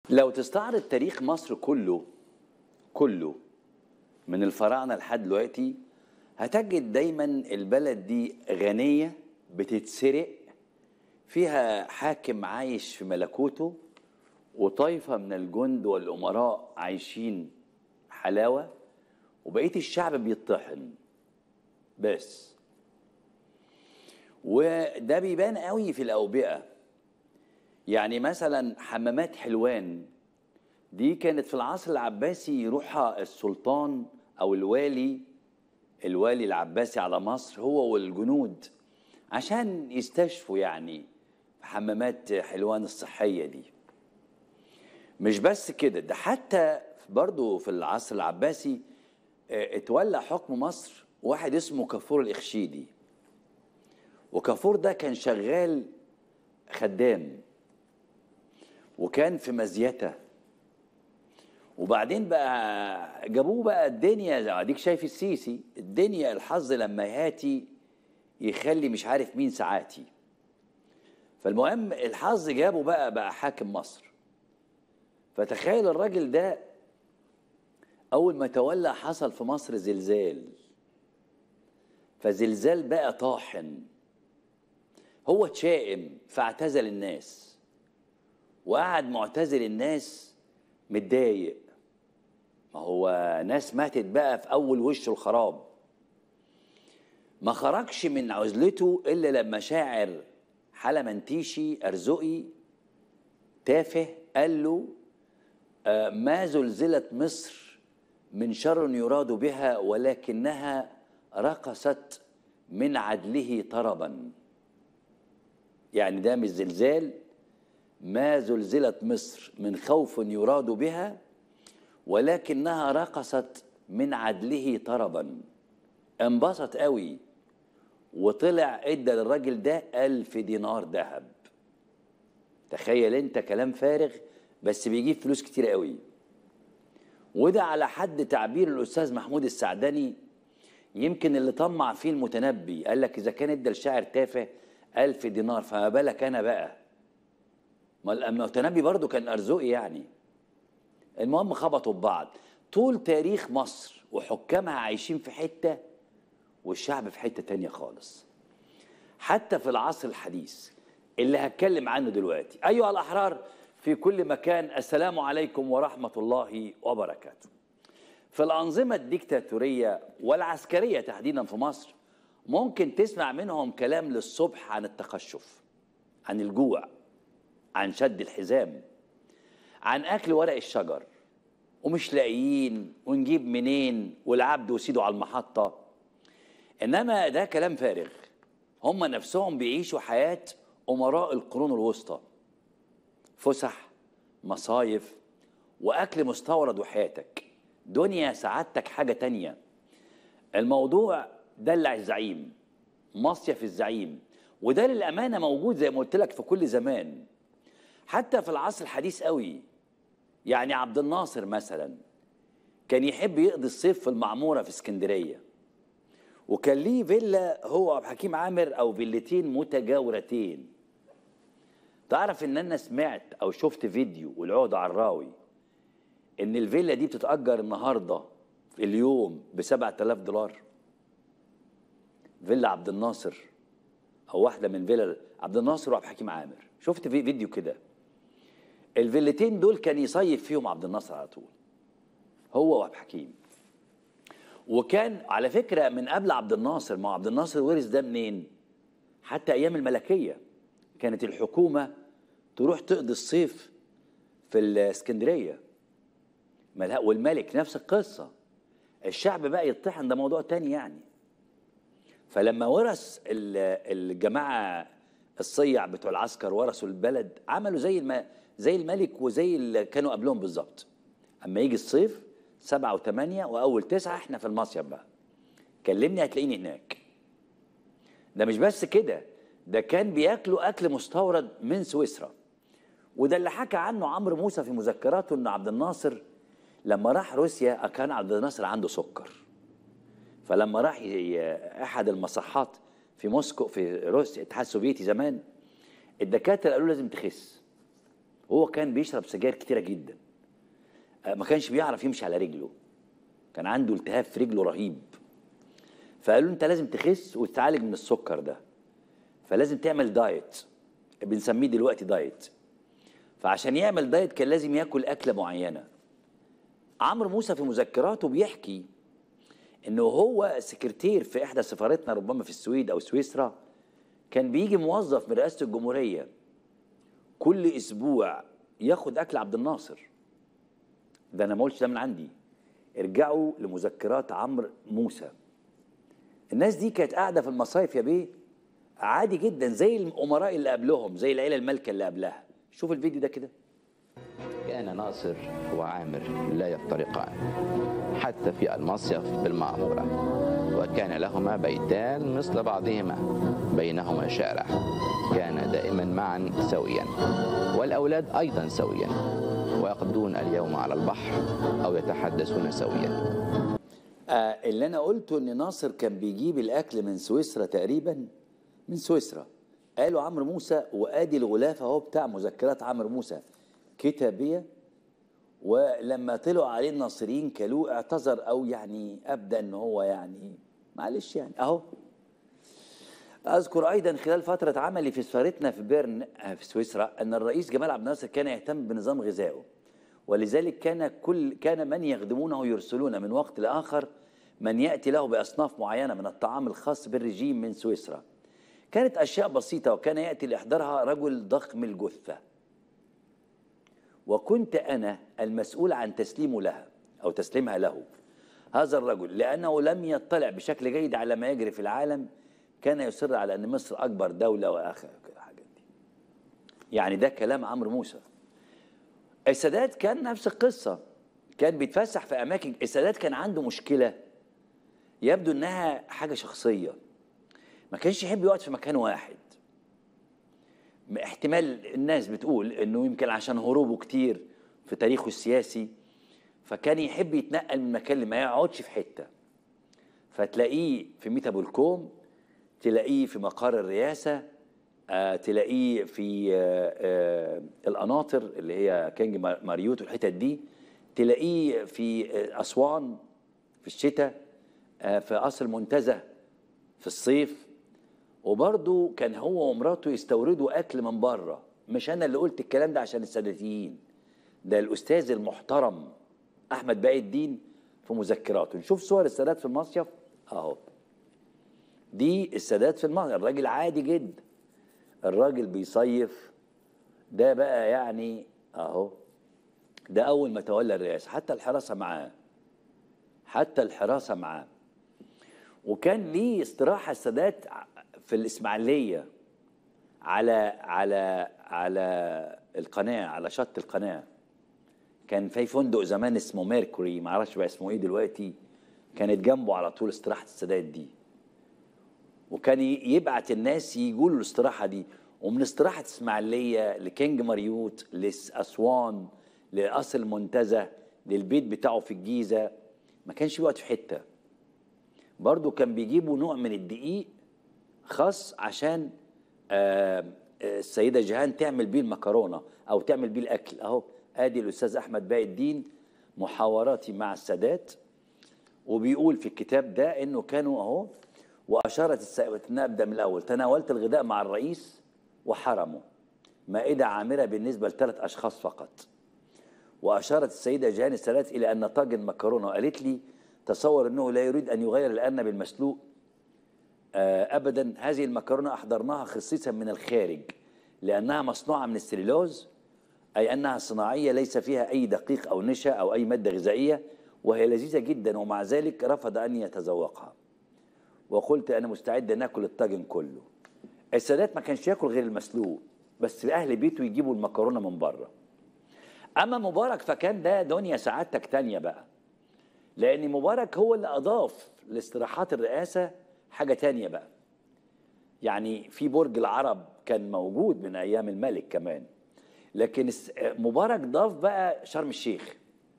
لو تستعرض تاريخ مصر كله كله من الفراعنه لحد دلوقتي هتجد دايما البلد دي غنيه بتتسرق فيها حاكم عايش في ملكوته وطائفه من الجند والامراء عايشين حلاوه وبقيه الشعب بيطحن بس وده بيبان قوي في الاوبئه يعني مثلا حمامات حلوان دي كانت في العصر العباسي يروحها السلطان او الوالي الوالي العباسي على مصر هو والجنود عشان يستشفوا يعني في حمامات حلوان الصحيه دي مش بس كده ده حتى برضه في العصر العباسي اه، اتولى حكم مصر واحد اسمه كافور الاخشيدي وكافور ده كان شغال خدام وكان في مزيته وبعدين بقى جابوه بقى الدنيا اديك شايف السيسي الدنيا الحظ لما يهاتي يخلي مش عارف مين ساعاتي فالمهم الحظ جابه بقى بقى حاكم مصر فتخيل الراجل ده اول ما تولى حصل في مصر زلزال فزلزال بقى طاحن هو اتشائم فاعتزل الناس وقعد معتزل الناس متضايق ما هو ناس ماتت بقى في اول وش الخراب ما خرجش من عزلته الا لما شاعر حلمنتيشي ارزقي تافه قال له آه، ما زلزلت مصر من شر يراد بها ولكنها رقصت من عدله طربا يعني ده مش زلزال ما زلزلت مصر من خوف يراد بها ولكنها رقصت من عدله طربا انبسط قوي وطلع ادى للراجل ده ألف دينار ذهب تخيل انت كلام فارغ بس بيجيب فلوس كتير قوي وده على حد تعبير الأستاذ محمود السعدني يمكن اللي طمع فيه المتنبي قال لك إذا كان ادى الشاعر تافه ألف دينار فما بالك أنا بقى ما المتنبي برضو كان أرزقي يعني المهم خبطوا ببعض طول تاريخ مصر وحكامها عايشين في حتة والشعب في حتة تانية خالص حتى في العصر الحديث اللي هتكلم عنه دلوقتي أيها الأحرار في كل مكان السلام عليكم ورحمة الله وبركاته في الأنظمة الديكتاتورية والعسكرية تحديدا في مصر ممكن تسمع منهم كلام للصبح عن التقشف عن الجوع عن شد الحزام عن أكل ورق الشجر ومش لاقيين ونجيب منين والعبد وسيده على المحطة إنما ده كلام فارغ هم نفسهم بيعيشوا حياة أمراء القرون الوسطى فسح مصايف وأكل مستورد وحياتك دنيا سعادتك حاجة تانية الموضوع دلع الزعيم مصيف الزعيم وده للأمانة موجود زي ما قلت لك في كل زمان حتى في العصر الحديث قوي يعني عبد الناصر مثلا كان يحب يقضي الصيف في المعمورة في اسكندرية وكان ليه فيلا هو عبد الحكيم عامر أو فيلتين متجاورتين تعرف ان انا سمعت او شفت فيديو والعقد عراوي ان الفيلا دي بتتأجر النهارده في اليوم ب 7000 دولار فيلا عبد الناصر او واحده من فيلا عبد الناصر وعبد الحكيم عامر شفت في فيديو كده الفيلتين دول كان يصيف فيهم عبد الناصر على طول هو وعبد الحكيم وكان على فكره من قبل عبد الناصر ما هو عبد الناصر ورث ده منين حتى ايام الملكيه كانت الحكومه تروح تقضي الصيف في الاسكندريه ملا- والملك نفس القصه الشعب بقى يطحن ده موضوع تاني يعني فلما ورث ال- الجماعه الصيع بتوع العسكر ورثوا البلد عملوا زي الم... زي الملك وزي اللي كانوا قبلهم بالظبط اما يجي الصيف سبعة وثمانية وأول تسعة احنا في المصيف بقى كلمني هتلاقيني هناك ده مش بس كده ده كان بياكلوا أكل مستورد من سويسرا وده اللي حكى عنه عمرو موسى في مذكراته ان عبد الناصر لما راح روسيا كان عبد الناصر عنده سكر فلما راح ي- احد المصحات في موسكو في روسيا الاتحاد السوفيتي زمان الدكاتره قالوا لازم تخس هو كان بيشرب سجاير كتيره جدا آه، ما كانش بيعرف يمشي على رجله كان عنده التهاب في رجله رهيب فقالوا له انت لازم تخس وتتعالج من السكر ده فلازم تعمل دايت بنسميه دلوقتي دايت فعشان يعمل دايت كان لازم ياكل اكله معينه عمرو موسى في مذكراته بيحكي انه هو سكرتير في احدى سفارتنا ربما في السويد او سويسرا كان بيجي موظف من رئاسه الجمهوريه كل اسبوع ياخد اكل عبد الناصر ده انا ما قلتش ده من عندي ارجعوا لمذكرات عمرو موسى الناس دي كانت قاعده في المصايف يا بيه عادي جدا زي الامراء اللي قبلهم زي العيله المالكه اللي قبلها شوف الفيديو ده كده كان ناصر وعامر لا يفترقان حتى في المصيف بالمعمورة وكان لهما بيتان مثل بعضهما بينهما شارع كان دائما معا سويا والأولاد أيضا سويا ويقضون اليوم على البحر أو يتحدثون سويا آه اللي انا قلته ان ناصر كان بيجيب الاكل من سويسرا تقريبا من سويسرا قالوا عمرو موسى وادي الغلاف اهو بتاع مذكرات عمرو موسى كتابيه ولما طلعوا عليه الناصريين كلوه اعتذر او يعني ابدى ان هو يعني معلش يعني اهو اذكر ايضا خلال فتره عملي في سفارتنا في بيرن آه، في سويسرا ان الرئيس جمال عبد الناصر كان يهتم بنظام غذائه ولذلك كان كل كان من يخدمونه يرسلون من وقت لاخر من ياتي له باصناف معينه من الطعام الخاص بالرجيم من سويسرا كانت اشياء بسيطه وكان ياتي لاحضارها رجل ضخم الجثه وكنت انا المسؤول عن تسليمه لها او تسليمها له هذا الرجل لانه لم يطلع بشكل جيد على ما يجري في العالم كان يصر على ان مصر اكبر دوله واخر الحاجات دي يعني ده كلام عمرو موسى السادات كان نفس القصه كان بيتفسح في اماكن السادات كان عنده مشكله يبدو انها حاجه شخصيه ما كانش يحب يقعد في مكان واحد احتمال الناس بتقول انه يمكن عشان هروبه كتير في تاريخه السياسي فكان يحب يتنقل من مكان لما يقعدش في حته فتلاقيه في ميتا بولكوم تلاقيه في مقر الرئاسه آه تلاقيه في آه آه القناطر اللي هي كينج مار- ماريوت والحتت دي تلاقيه في آه اسوان في الشتاء آه في قصر المنتزه في الصيف وبرضه كان هو ومراته يستوردوا اكل من بره مش انا اللي قلت الكلام ده عشان الساداتيين ده الاستاذ المحترم احمد باقي الدين في مذكراته نشوف صور السادات في المصيف اهو دي السادات في المصيف الراجل عادي جدا الراجل بيصيف ده بقى يعني اهو ده اول ما تولى الرئاسه حتى الحراسه معاه حتى الحراسه معاه وكان ليه استراحه السادات في الاسماعيليه على على على القناه على شط القناه كان في فندق زمان اسمه ميركوري ما اعرفش بقى اسمه ايه دلوقتي كانت جنبه على طول استراحه السادات دي وكان ي- يبعت الناس يجوا له الاستراحه دي ومن استراحه اسماعيليه لكينج مريوت لاسوان لقصر المنتزه للبيت بتاعه في الجيزه ما كانش بيقعد في حته برضه كان بيجيبوا نوع من الدقيق خاص عشان آه، آه، السيدة جيهان تعمل بيه المكرونة أو تعمل بيه الأكل أهو آدي الأستاذ أحمد باقي الدين محاوراتي مع السادات وبيقول في الكتاب ده إنه كانوا أهو وأشارت السيدة نبدأ من الأول تناولت الغداء مع الرئيس وحرمه مائدة عامرة بالنسبة لثلاث أشخاص فقط وأشارت السيدة جيهان السادات إلى أن طاجن مكرونة وقالت لي تصور أنه لا يريد أن يغير الأرنب المسلوق آه، ابدا هذه المكرونه احضرناها خصيصا من الخارج لانها مصنوعه من السليلوز اي انها صناعيه ليس فيها اي دقيق او نشا او اي ماده غذائيه وهي لذيذه جدا ومع ذلك رفض ان يتذوقها وقلت انا مستعد ان اكل الطاجن كله السادات ما كانش ياكل غير المسلوق بس اهل بيته يجيبوا المكرونه من بره اما مبارك فكان ده دنيا سعادتك تانية بقى لان مبارك هو اللي اضاف لاستراحات الرئاسه حاجه تانية بقى يعني في برج العرب كان موجود من ايام الملك كمان لكن الس- مبارك ضاف بقى شرم الشيخ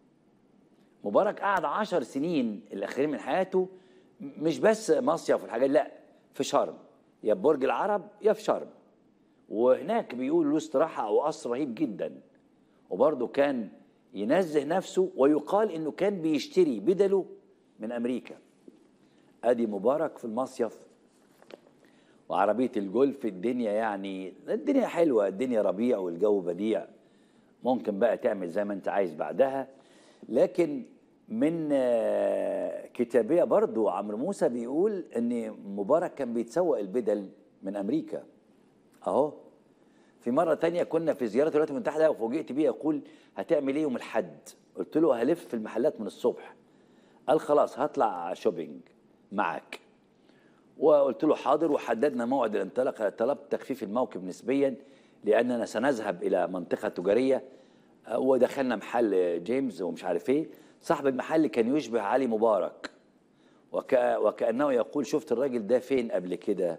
مبارك قعد عشر سنين الاخيرين من حياته م- مش بس مصيف والحاجات لا في شرم يا في برج العرب يا في شرم وهناك بيقول له استراحه او قصر رهيب جدا وبرضه كان ينزه نفسه ويقال انه كان بيشتري بدله من امريكا ادي مبارك في المصيف وعربيه الجولف الدنيا يعني الدنيا حلوه الدنيا ربيع والجو بديع ممكن بقى تعمل زي ما انت عايز بعدها لكن من آه، كتابيه برضو عمرو موسى بيقول ان مبارك كان بيتسوق البدل من امريكا اهو في مرة تانية كنا في زيارة الولايات المتحدة وفوجئت بيه يقول هتعمل ايه يوم الحد؟ قلت له هلف في المحلات من الصبح. قال خلاص هطلع شوبينج معك. وقلت له حاضر وحددنا موعد الانطلاق طلبت تخفيف الموكب نسبيا لاننا سنذهب الى منطقه تجاريه آه، ودخلنا محل جيمس ومش عارف ايه صاحب المحل كان يشبه علي مبارك وك... وكانه يقول شفت الراجل ده فين قبل كده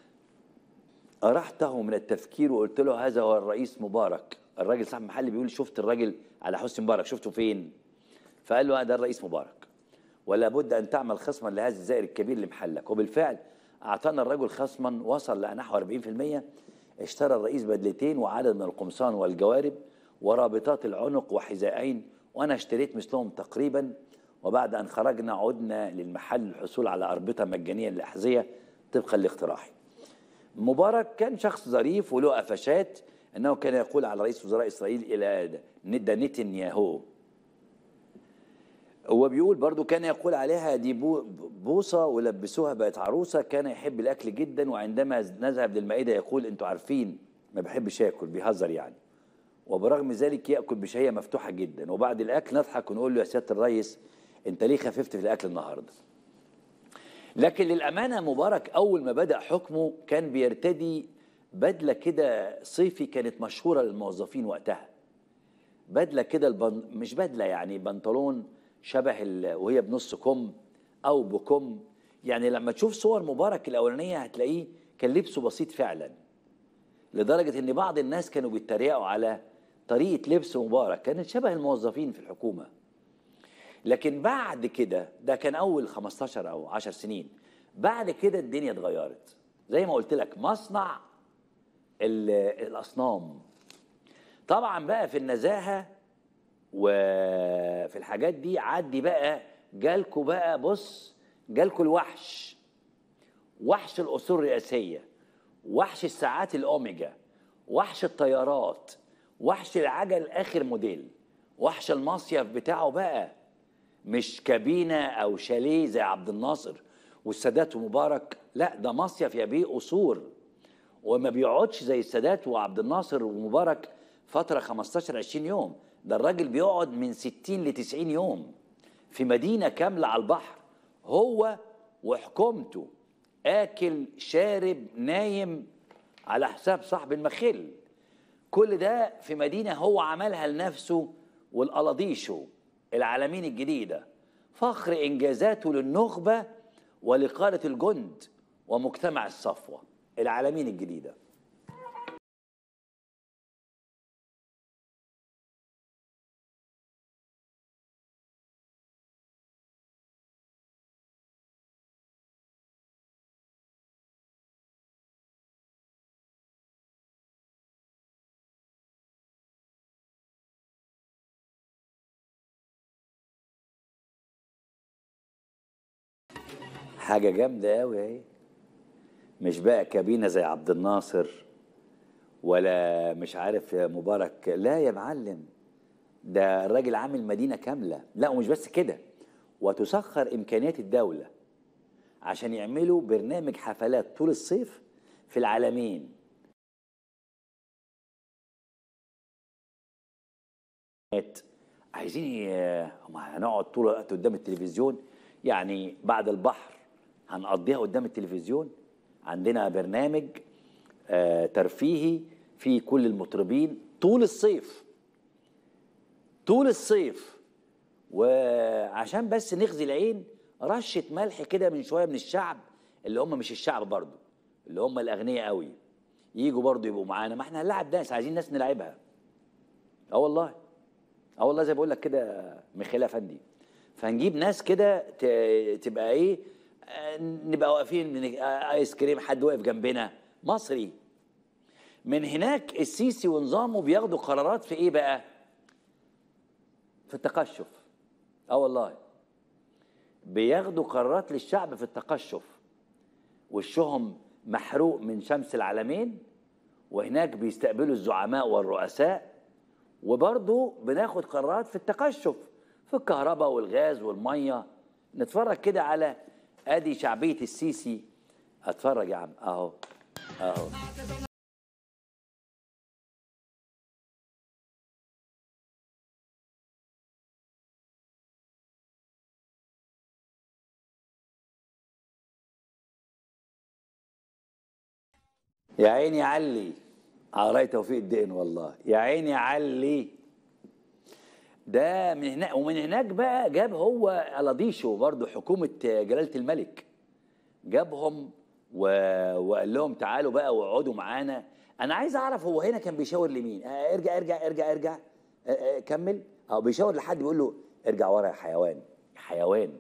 أرحته من التفكير وقلت له هذا هو الرئيس مبارك الراجل صاحب المحل بيقول شفت الراجل على حسن مبارك شفته فين فقال له ده الرئيس مبارك ولا بد أن تعمل خصما لهذا الزائر الكبير لمحلك وبالفعل أعطانا الرجل خصما وصل لنحو 40% اشترى الرئيس بدلتين وعدد من القمصان والجوارب ورابطات العنق وحذائين وأنا اشتريت مثلهم تقريبا وبعد أن خرجنا عدنا للمحل للحصول على أربطة مجانية للأحذية طبقا لاقتراحي مبارك كان شخص ظريف وله قفشات انه كان يقول على رئيس وزراء اسرائيل الى ندى نتنياهو هو بيقول برضو كان يقول عليها دي بو- بوصة ولبسوها بقت عروسة كان يحب الأكل جدا وعندما نذهب للمائدة يقول أنتوا عارفين ما بحبش ياكل بيهزر يعني وبرغم ذلك يأكل بشهية مفتوحة جدا وبعد الأكل نضحك ونقول له يا سيادة الريس أنت ليه خففت في الأكل النهاردة لكن للأمانة مبارك أول ما بدأ حكمه كان بيرتدي بدلة كده صيفي كانت مشهورة للموظفين وقتها بدلة كده البن... مش بدلة يعني بنطلون شبه ال... وهي بنص كم أو بكم يعني لما تشوف صور مبارك الأولانية هتلاقيه كان لبسه بسيط فعلا لدرجة إن بعض الناس كانوا بيتريقوا على طريقة لبس مبارك كانت شبه الموظفين في الحكومة لكن بعد كده ده كان اول 15 او 10 سنين بعد كده الدنيا اتغيرت زي ما قلت لك مصنع ال- الاصنام طبعا بقى في النزاهه وفي الحاجات دي عدي بقى جالكوا بقى بص جالكوا الوحش وحش الاصول الرئاسيه وحش الساعات الاوميجا وحش الطيارات وحش العجل اخر موديل وحش المصيف بتاعه بقى مش كابينه او شاليه زي عبد الناصر والسادات ومبارك لا ده مصيف يا بيه قصور وما بيقعدش زي السادات وعبد الناصر ومبارك فتره 15 20 يوم ده الراجل بيقعد من 60 ل 90 يوم في مدينه كامله على البحر هو وحكومته اكل شارب نايم على حساب صاحب المخل كل ده في مدينة هو عملها لنفسه والقلاضيشو العالمين الجديدة فخر إنجازاته للنخبة ولقادة الجند ومجتمع الصفوة العالمين الجديدة حاجة جامدة أوي أهي مش بقى كابينة زي عبد الناصر ولا مش عارف يا مبارك لا يا معلم ده الراجل عامل مدينة كاملة لا ومش بس كده وتسخر إمكانيات الدولة عشان يعملوا برنامج حفلات طول الصيف في العالمين عايزين ي- هم هنقعد طول الوقت قدام التلفزيون يعني بعد البحر هنقضيها قدام التلفزيون عندنا برنامج آه، ترفيهي في كل المطربين طول الصيف طول الصيف وعشان بس نغزي العين رشة ملح كده من شوية من الشعب اللي هم مش الشعب برضو اللي هم الأغنياء قوي يجوا برضو يبقوا معانا ما احنا هنلعب ناس عايزين ناس نلعبها اه والله اه والله زي بقول لك كده ميخيل افندي فهنجيب ناس كده ت- تبقى ايه آه، نبقى واقفين من آه، ايس كريم حد واقف جنبنا مصري من هناك السيسي ونظامه بياخدوا قرارات في ايه بقى في التقشف اه والله بياخدوا قرارات للشعب في التقشف وشهم محروق من شمس العالمين وهناك بيستقبلوا الزعماء والرؤساء وبرضه بناخد قرارات في التقشف في الكهرباء والغاز والميه نتفرج كده على ادي شعبيه السيسي اتفرج يا عم اهو اهو يا عيني علي على رأي توفيق الدقن والله يا عيني علي ده من هناك ومن هناك بقى جاب هو الاديشو برضه حكومه جلاله الملك جابهم و... وقال لهم تعالوا بقى واقعدوا معانا انا عايز اعرف هو هنا كان بيشاور لمين آه ارجع ارجع ارجع ارجع آه آه كمل او بيشاور لحد بيقول له ارجع ورا يا حيوان يا حيوان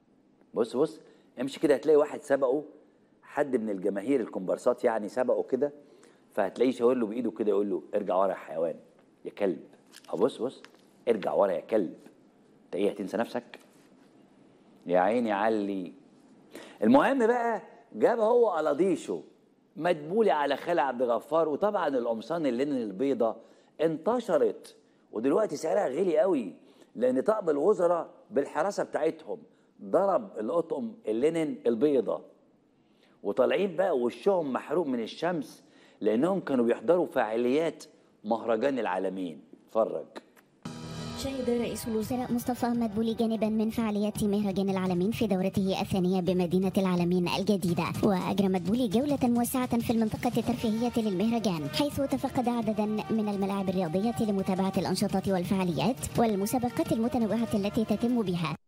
بص بص امشي كده هتلاقي واحد سبقه حد من الجماهير الكومبارسات يعني سبقه كده فهتلاقيه شاور له بايده كده يقول له ارجع ورا يا حيوان يا كلب او بص بص ارجع ورا يا كلب انت ايه هتنسى نفسك يا عيني علي المهم بقى جاب هو الاديشو مدبولي على خالد عبد الغفار وطبعا القمصان اللينن البيضة انتشرت ودلوقتي سعرها غالي قوي لان طقم الوزراء بالحراسه بتاعتهم ضرب القطم اللينن البيضة وطالعين بقى وشهم محروق من الشمس لانهم كانوا بيحضروا فعاليات مهرجان العالمين اتفرج شهد رئيس الوزراء مصطفى مدبولي جانبا من فعاليات مهرجان العالمين في دورته الثانية بمدينة العالمين الجديدة وأجرى مدبولي جولة موسعة في المنطقة الترفيهية للمهرجان حيث تفقد عددا من الملاعب الرياضية لمتابعة الأنشطة والفعاليات والمسابقات المتنوعة التي تتم بها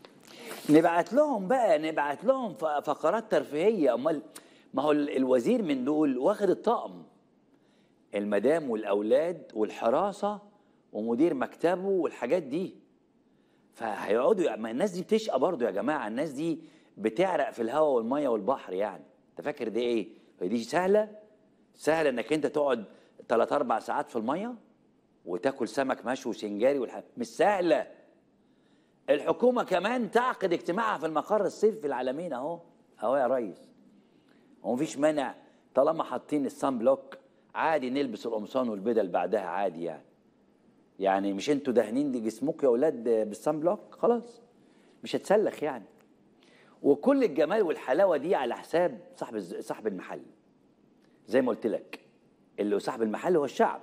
نبعت لهم بقى نبعت لهم ف- فقرات ترفيهيه امال ما هو ال- الوزير من دول واخد الطقم المدام والاولاد والحراسه ومدير مكتبه والحاجات دي فهيقعدوا يعني ما الناس دي بتشقى برضه يا جماعه الناس دي بتعرق في الهواء والميه والبحر يعني انت فاكر دي ايه هي دي سهله سهله انك انت تقعد 3 4 ساعات في الميه وتاكل سمك مشوي وسنجاري والح... مش سهله الحكومة كمان تعقد اجتماعها في المقر الصيفي في العالمين اهو اهو يا ريس هو مفيش مانع طالما حاطين الصن بلوك عادي نلبس القمصان والبدل بعدها عادي يعني يعني مش انتوا دهنين دي جسمكم يا اولاد بالصن بلوك خلاص مش هتسلخ يعني وكل الجمال والحلاوه دي على حساب صاحب الز- صاحب المحل زي ما قلت لك اللي صاحب المحل هو الشعب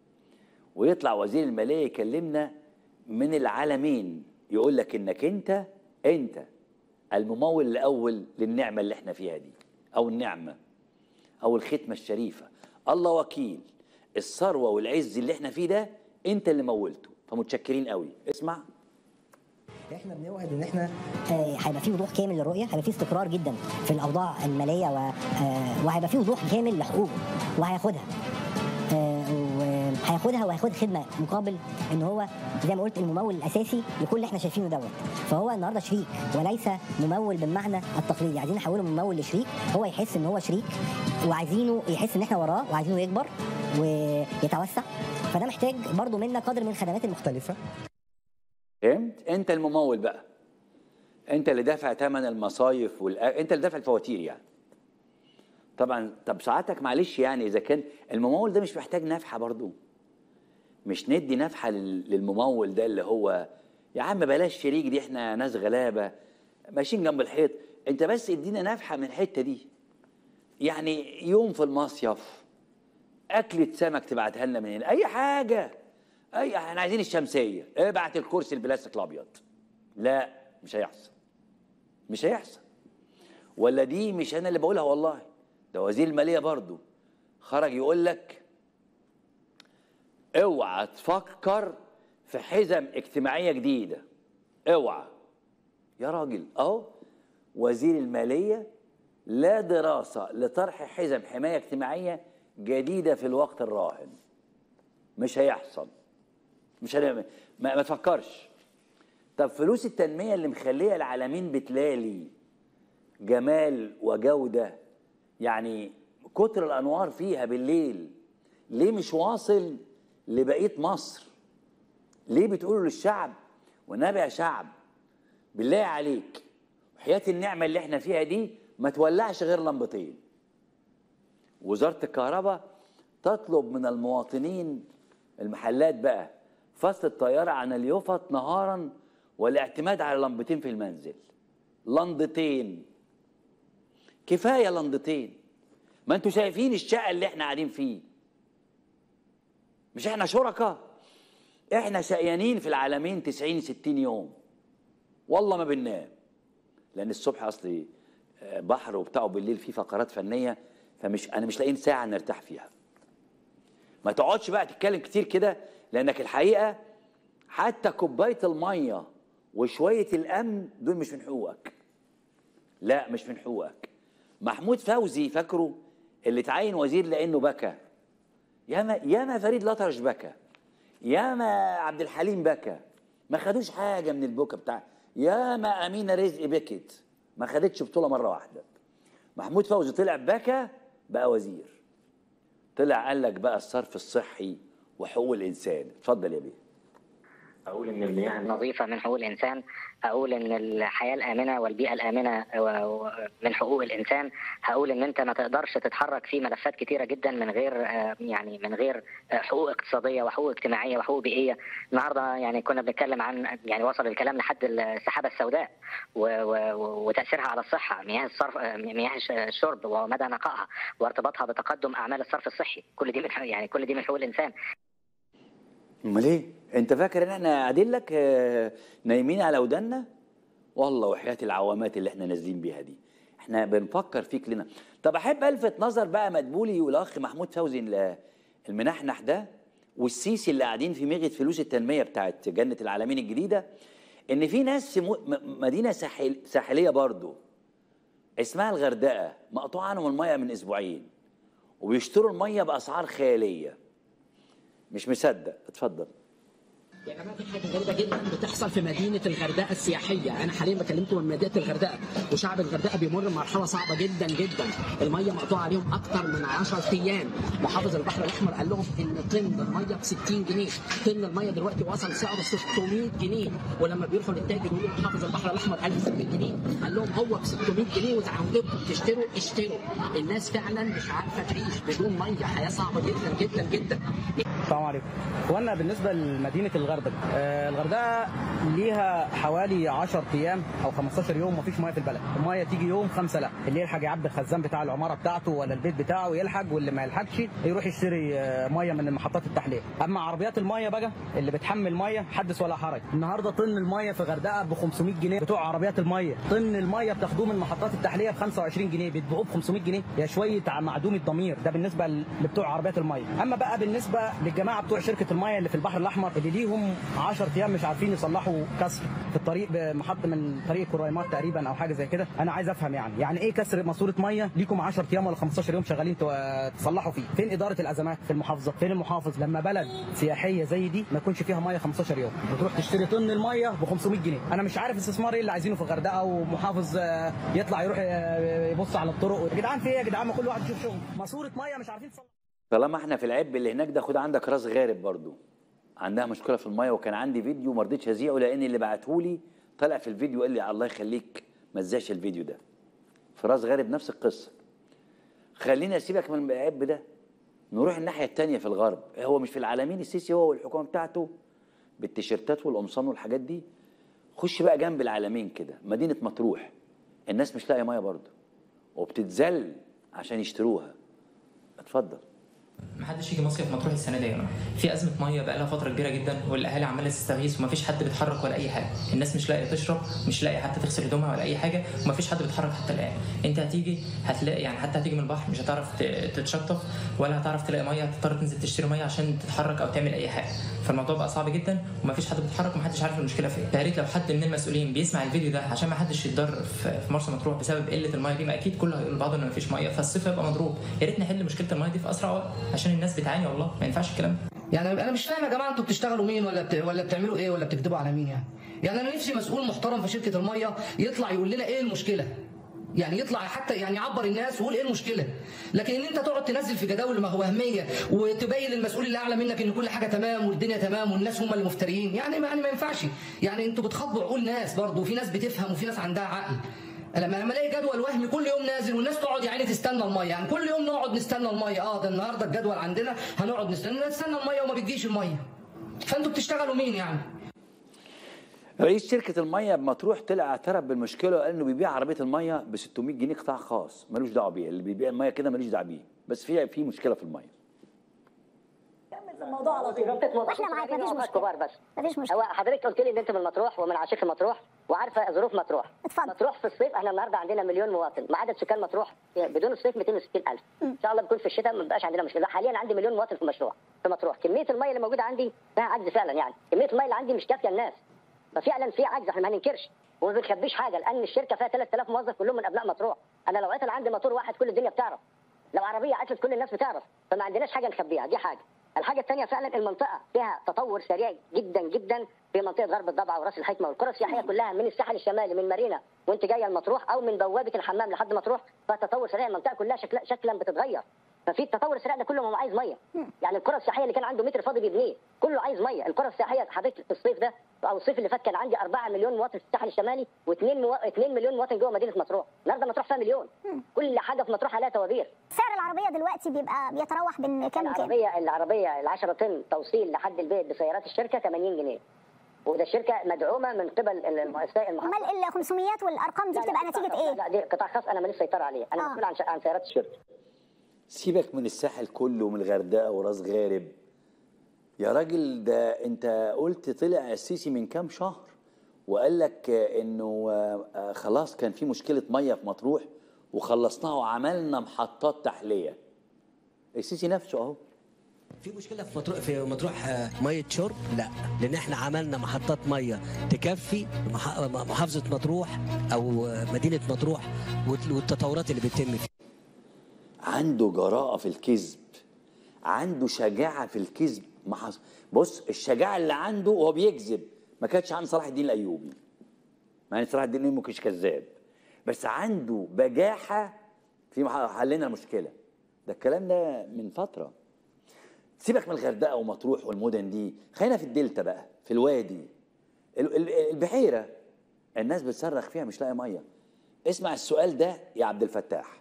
ويطلع وزير الماليه يكلمنا من العالمين يقول لك انك انت انت الممول الاول للنعمه اللي احنا فيها دي او النعمه او الختمه الشريفه الله وكيل الثروه والعز اللي احنا فيه ده انت اللي مولته فمتشكرين قوي اسمع احنا بنوعد ان احنا آه، هيبقى في وضوح كامل للرؤيه هيبقى في استقرار جدا في الاوضاع الماليه و... آه، وهيبقى في وضوح كامل لحقوقه وهياخدها آه، وهياخدها وهياخد خدمه مقابل ان هو زي ما قلت الممول الاساسي لكل اللي احنا شايفينه دوت فهو النهارده شريك وليس ممول بالمعنى التقليدي عايزين نحوله من ممول لشريك هو يحس ان هو شريك وعايزينه يحس ان احنا وراه وعايزينه يكبر ويتوسع فده محتاج برضو منا قدر من الخدمات المختلفه فهمت انت الممول بقى انت اللي دافع ثمن المصايف والأ... انت اللي دافع الفواتير يعني طبعا طب ساعتك معلش يعني اذا كان الممول ده مش محتاج نفحه برضو مش ندي نفحه لل- للممول ده اللي هو يا عم بلاش شريك دي احنا ناس غلابه ماشيين جنب الحيط انت بس ادينا نفحه من الحته دي يعني يوم في المصيف اكله سمك تبعتها لنا من هنا اي حاجه اي احنا عايزين الشمسيه ابعت الكرسي البلاستيك الابيض لا مش هيحصل مش هيحصل ولا دي مش انا اللي بقولها والله ده وزير الماليه برضو خرج يقول لك اوعى تفكر في حزم اجتماعيه جديده اوعى يا راجل اهو وزير الماليه لا دراسه لطرح حزم حمايه اجتماعيه جديده في الوقت الراهن مش هيحصل مش هن... ما, ما تفكرش طب فلوس التنميه اللي مخليه العالمين بتلالي جمال وجوده يعني كتر الانوار فيها بالليل ليه مش واصل لبقيه مصر ليه بتقولوا للشعب والنبي يا شعب بالله عليك وحياة النعمة اللي احنا فيها دي ما تولعش غير لمبتين وزارة الكهرباء تطلب من المواطنين المحلات بقى فصل الطيارة عن اليوفط نهارا والاعتماد على لمبتين في المنزل لندتين كفاية لندتين ما انتوا شايفين الشقة اللي احنا قاعدين فيه مش احنا شركاء احنا شقيانين في العالمين 90 60 يوم والله ما بننام لان الصبح اصلي آه، بحر وبتاع وبالليل في فقرات فنيه فمش انا مش لاقيين ساعه نرتاح فيها ما تقعدش بقى تتكلم كتير كده لانك الحقيقه حتى كوبايه الميه وشويه الامن دول مش من حقوقك لا مش من حقوقك محمود فوزي فاكره اللي اتعين وزير لانه بكى ياما ياما فريد الأطرش بكى ياما عبد الحليم بكى ما خدوش حاجه من البكا بتاع ياما امينه رزق بكت ما خدتش بطوله مره واحده محمود فوزي طلع بكى بقى وزير طلع قال لك بقى الصرف الصحي وحقوق الانسان اتفضل يا بيه اقول ان المياه نظيفة من حقوق الإنسان أقول إن الحياة الآمنة والبيئة الآمنة و- و- من حقوق الإنسان هقول إن أنت ما تقدرش تتحرك في ملفات كتيرة جدا من غير آه، يعني من غير آه، حقوق اقتصادية وحقوق اجتماعية وحقوق بيئية النهاردة يعني كنا بنتكلم عن يعني وصل الكلام لحد السحابة السوداء و- و- وتأثيرها على الصحة مياه الصرف آه، مياه الشرب ومدى نقائها وارتباطها بتقدم أعمال الصرف الصحي كل دي من حق- يعني كل دي من حقوق الإنسان امال ايه انت فاكر ان احنا قاعدين لك آه، نايمين على ودنا والله وحياه العوامات اللي احنا نازلين بيها دي احنا بنفكر فيك لنا طب احب الفت نظر بقى مدبولي والاخ محمود فوزي ال- المنحنح ده والسيسي اللي قاعدين في ميغه فلوس التنميه بتاعت جنه العالمين الجديده ان في ناس في م- م- مدينه ساحل ساحليه برضو اسمها الغردقه مقطوع عنهم الميه من اسبوعين وبيشتروا الميه باسعار خياليه مش مصدق اتفضل يا جماعه في حاجه غريبه جدا بتحصل في مدينه الغردقه السياحيه انا حاليا بكلمكم من مدينه الغردقه وشعب الغردقه بيمر بمرحله صعبه جدا جدا الميه مقطوعه عليهم اكتر من 10 ايام محافظ البحر الاحمر قال لهم ان طن الميه ب 60 جنيه طن الميه دلوقتي وصل سعره 600 جنيه ولما بيروحوا للتاجر يقولوا محافظ البحر الاحمر 1600 جنيه قال لهم هو ب 600 جنيه واذا عندكم تشتروا اشتروا الناس فعلا مش عارفه تعيش بدون ميه حياه صعبه جدا جدا جدا السلام عليكم وانا بالنسبه لمدينه الغردقه آه، الغردقه ليها حوالي 10 ايام او 15 يوم مفيش ميه في البلد الميه تيجي يوم خمسه لا اللي يلحق يعبي الخزان بتاع العماره بتاعته ولا البيت بتاعه يلحق واللي ما يلحقش يروح يشتري آه، ميه من محطات التحليه اما عربيات الميه بقى اللي بتحمل ميه حدث ولا حرج النهارده طن الميه في الغردقه ب 500 جنيه بتوع عربيات الميه طن الميه بتاخدوه من محطات التحليه ب 25 جنيه بتبيعوه ب 500 جنيه يا شويه ع- معدوم الضمير ده بالنسبه ل- لبتوع عربيات الميه اما بقى بالنسبه للجماعه بتوع شركه الميه اللي في البحر الاحمر اللي ليهم 10 ايام مش عارفين يصلحوا كسر في الطريق بمحط من طريق كريمات تقريبا او حاجه زي كده انا عايز افهم يعني يعني ايه كسر ماسوره ميه ليكم 10 ايام ولا 15 يوم شغالين تو- تصلحوا فيه فين اداره الازمات في المحافظه فين المحافظ لما بلد سياحيه زي دي ما يكونش فيها ميه 15 يوم بتروح تشتري طن الميه ب 500 جنيه انا مش عارف استثمار ايه اللي عايزينه في الغردقه ومحافظ آه، يطلع يروح آه، يبص على الطرق يا جدعان في ايه يا جدعان ما كل واحد يشوف شغله ماسوره ميه مش عارفين تصلح طالما احنا في العب اللي هناك ده خد عندك راس غارب برضو عندها مشكله في الميه وكان عندي فيديو ما رضيتش اذيعه لان اللي بعتهولي طلع في الفيديو قال لي الله يخليك ما تذاعش الفيديو ده في راس غارب نفس القصه خلينا اسيبك من العب ده نروح الناحيه التانية في الغرب هو مش في العالمين السيسي هو والحكومه بتاعته بالتيشيرتات والقمصان والحاجات دي خش بقى جنب العالمين كده مدينه مطروح الناس مش لاقيه ميه برضه وبتتذل عشان يشتروها اتفضل محدش يجي مصيف مطروح السنه دي يا جماعه في ازمه ميه بقى لها فتره كبيره جدا والاهالي عماله تستغيث ومفيش حد بيتحرك ولا اي حاجه الناس مش لاقيه تشرب مش لاقيه حتى تغسل هدومها ولا اي حاجه ومفيش حد بيتحرك حتى الان انت هتيجي هتلاقي يعني حتى هتيجي من البحر مش هتعرف ت- تتشطف ولا هتعرف تلاقي ميه هتضطر تنزل تشتري ميه عشان تتحرك او تعمل اي حاجه فالموضوع بقى صعب جدا ومفيش حد بيتحرك ومحدش عارف المشكله فين يا ريت لو حد من المسؤولين بيسمع الفيديو ده عشان ما حدش يتضرر في في مرسى مطروح بسبب قله الميه دي ما اكيد كله هيقول لبعضه ان مفيش ميه فالصيف هيبقى مضروب يا ريت نحل مشكله الميه دي في اسرع وقت عشان الناس بتعاني والله ما ينفعش الكلام ده يعني انا مش فاهم يا جماعه انتوا بتشتغلوا مين ولا بت... ولا بتعملوا ايه ولا بتكذبوا على مين يعني يعني انا نفسي مسؤول محترم في شركه الميه يطلع يقول لنا ايه المشكله يعني يطلع حتى يعني يعبر الناس ويقول ايه المشكله لكن ان انت تقعد تنزل في جداول ما هو وهميه وتبين للمسؤول اللي اعلى منك ان كل حاجه تمام والدنيا تمام والناس هم اللي مفتريين يعني ما يعني ما ينفعش يعني انتوا بتخاطبوا عقول ناس برضه وفي ناس بتفهم وفي ناس عندها عقل لما لما الاقي جدول وهمي كل يوم نازل والناس تقعد يعني تستنى الميه يعني كل يوم نقعد نستنى الميه اه ده النهارده الجدول عندنا هنقعد نستنى نستنى الميه وما بتجيش الميه فانتوا بتشتغلوا مين يعني رئيس شركة المية بمطروح طلع اعترف بالمشكلة وقال انه بيبيع عربية المية ب 600 جنيه قطاع خاص ملوش دعوة بيه اللي بيبيع المية كده ملوش دعوة بيه بس في في مشكلة في المية في الموضوع على طول واحنا معاك مفيش مشكله كبار بس مفيش مشكله هو حضرتك قلت لي ان انت من مطروح ومن عشيق مطروح وعارفه ظروف مطروح اتفضل. مطروح في الصيف احنا النهارده عندنا مليون مواطن ما عدد سكان مطروح بدون الصيف 260000 ان شاء الله بيكون في الشتاء ما بقاش عندنا مشكله حاليا عندي مليون مواطن في المشروع في مطروح كميه الميه اللي موجوده عندي فيها عجز فعلا يعني كميه الميه اللي عندي مش كافيه الناس ففعلا في عجز احنا ما هننكرش وما بنخبيش حاجه لان الشركه فيها 3000 موظف كلهم من ابناء مطروح انا لو عطل عندي موتور واحد كل الدنيا بتعرف لو عربيه عطلت كل الناس بتعرف فما عندناش حاجه نخبيها دي حاجه الحاجه الثانيه فعلا المنطقه فيها تطور سريع جدا جدا في منطقه غرب الضبعه وراس الحكمه والقرى السياحيه كلها من الساحل الشمالي من مارينا وانت جايه المطروح او من بوابه الحمام لحد مطروح فتطور سريع المنطقه كلها شكلا شكلا بتتغير ففي التطور السريع ده كله ما هو عايز ميه يعني القرى السياحيه اللي كان عنده متر فاضي بيبنيه كله عايز ميه القرى السياحيه حضرتك في الصيف ده او الصيف اللي فات كان عندي 4 مليون مواطن في الساحل الشمالي و2 مو... 2 مليون مواطن جوه مدينه مطروح النهارده مطروح فيها مليون كل حاجه في مطروح عليها توابير سعر العربيه دلوقتي بيبقى بيتراوح بين كام وكام العربيه العربيه ال 10 طن توصيل لحد البيت بسيارات الشركه 80 جنيه وده الشركه مدعومه من قبل المؤسسه المحافظه امال ال 500 والارقام دي بتبقى نتيجه ايه؟ لا دي قطاع خاص انا ماليش سيطره عليه انا آه. مسؤول عن ش- عن سيارات الشركه سيبك من الساحل كله ومن الغردقة وراس غارب يا راجل ده انت قلت طلع السيسي من كام شهر وقال لك آه، انه آه، آه، خلاص كان في مشكلة مية في مطروح وخلصناها وعملنا محطات تحلية السيسي نفسه اهو في مشكله في مطروح في مطروح آه، ميه شرب لا لان احنا عملنا محطات ميه تكفي مح- محافظه مطروح او آه، مدينه مطروح والت- والتطورات اللي بتتم فيها عنده جراءة في الكذب عنده شجاعة في الكذب ما حص... بص الشجاعة اللي عنده وهو بيكذب ما كانتش عند صلاح الدين الأيوبي مع ان صلاح الدين الأيوبي ما كانش كذاب بس عنده بجاحة في مح- حلنا المشكلة ده الكلام ده من فترة سيبك من الغردقة ومطروح والمدن دي خلينا في الدلتا بقى في الوادي ال- ال- البحيرة الناس بتصرخ فيها مش لاقي مية اسمع السؤال ده يا عبد الفتاح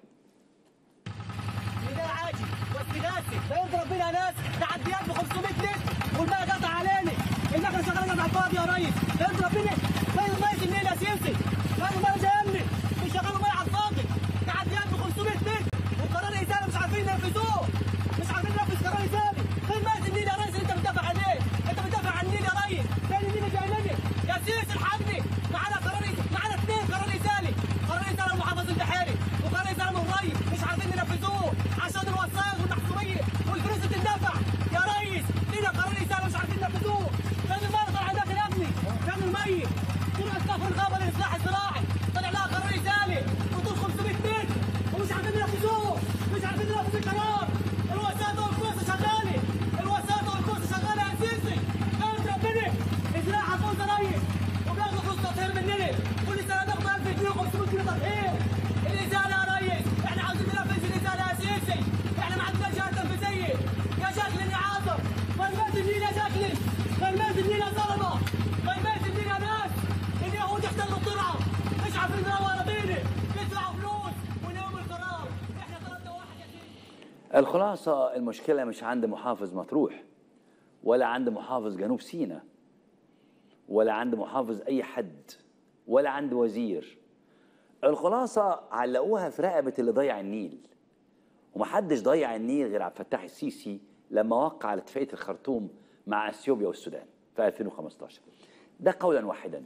ده عادي واستغاثي ده يرضي ربنا ناس تعديات ب 500 لتر والماء قطع علينا المكنه شغاله على الفاضي يا ريس ده يرضي ربنا فين الميه النيل يا سيسي فين الميه جايبني بيشغلوا ميه على الفاضي تعديات ب 500 لتر وقرار ازاله مش عارفين ينفذوه مش عارفين ننفذ قرار ازاله فين ميه النيل يا ريس اللي انت بتدافع عليه انت بتدافع عن النيل يا ريس فين النيل اللي جاي لنا يا سيسي الحقني معانا قرار معانا اثنين قرار ازالي قرار ازاله المحافظ البحيري وقرار ازاله من الري مش عارفين ينفذوه عشان الوسائط والمحسوبيه والفلوس بتندفع يا ريس لينا قرار ازاله مش عارفين ينفذوه فين الميه طلع عندك يا ابني فين الميه كل اسقاف الغابه للاصلاح الزراعي طلع لها قرار ازالي وطول 500 متر ومش عارفين ينفذوه مش عارفين ينفذوا القرار الوسائط والكوسه شغاله الوسائط والكوسه شغاله يا سيسي قامت ربنا ازراع فوز ريس وبياخدوا فلوس تطهير مننا كل سنه ناخد 1000 جنيه و500 جنيه تطهير الازاله يا ريس احنا عاوزين ننفذ الازاله يا سيسي احنا ما عندناش جهه تنفيذيه يا جاكلين يا عاطف غيمات النيل يا جاكلين غيمات النيل يا ظلمه غيمات النيل يا ناس اليهود يحتلوا الترعه مش عارفين يضربوا اراضينا يدفعوا فلوس ونقوم القرار احنا طلبنا واحد يا سيدي الخلاصة المشكلة مش عند محافظ مطروح ولا عند محافظ جنوب سيناء ولا عند محافظ أي حد ولا عند وزير الخلاصة علقوها في رقبة اللي ضيع النيل ومحدش ضيع النيل غير عبد الفتاح السيسي لما وقع على اتفاقية الخرطوم مع اثيوبيا والسودان في 2015 ده قولا واحدا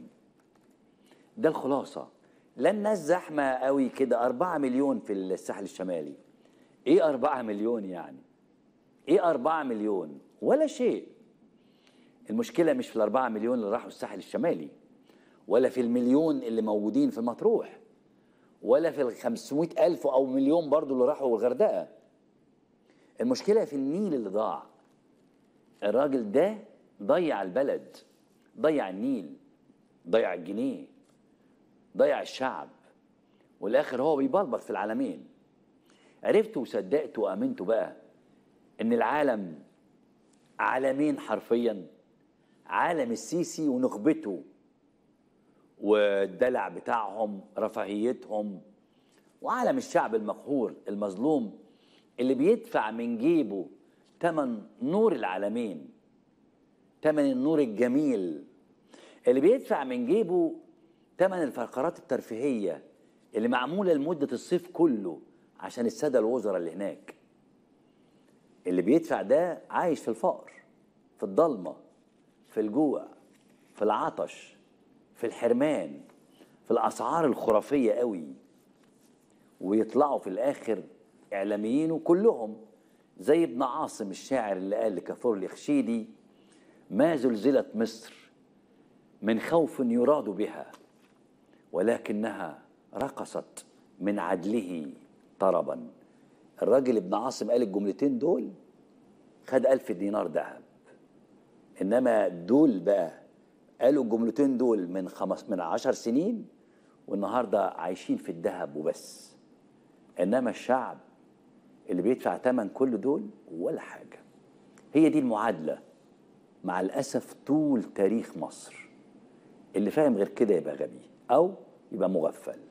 ده الخلاصة لا الناس زحمة قوي كده 4 مليون في الساحل الشمالي ايه 4 مليون يعني ايه 4 مليون ولا شيء المشكلة مش في الأربعة مليون اللي راحوا الساحل الشمالي ولا في المليون اللي موجودين في مطروح ولا في الخمسمائة ألف أو مليون برضو اللي راحوا الغردقة المشكلة في النيل اللي ضاع الراجل ده ضيع البلد ضيع النيل ضيع الجنيه ضيع الشعب والاخر هو بيبلبط في العالمين عرفت وصدقت وامنت بقى ان العالم عالمين حرفيا عالم السيسي ونخبته والدلع بتاعهم رفاهيتهم وعالم الشعب المقهور المظلوم اللي بيدفع من جيبه تمن نور العالمين تمن النور الجميل اللي بيدفع من جيبه تمن الفقرات الترفيهية اللي معمولة لمدة الصيف كله عشان السادة الوزراء اللي هناك اللي بيدفع ده عايش في الفقر في الضلمة في الجوع في العطش في الحرمان في الأسعار الخرافية قوي ويطلعوا في الآخر إعلاميين وكلهم زي ابن عاصم الشاعر اللي قال لكافور الإخشيدي ما زلزلت مصر من خوف يراد بها ولكنها رقصت من عدله طربا الراجل ابن عاصم قال الجملتين دول خد ألف دينار ذهب إنما دول بقى قالوا الجملتين دول من خمس من عشر سنين والنهاردة عايشين في الذهب وبس إنما الشعب اللي بيدفع تمن كل دول ولا حاجة هي دي المعادلة مع الأسف طول تاريخ مصر اللي فاهم غير كده يبقى غبي أو يبقى مغفل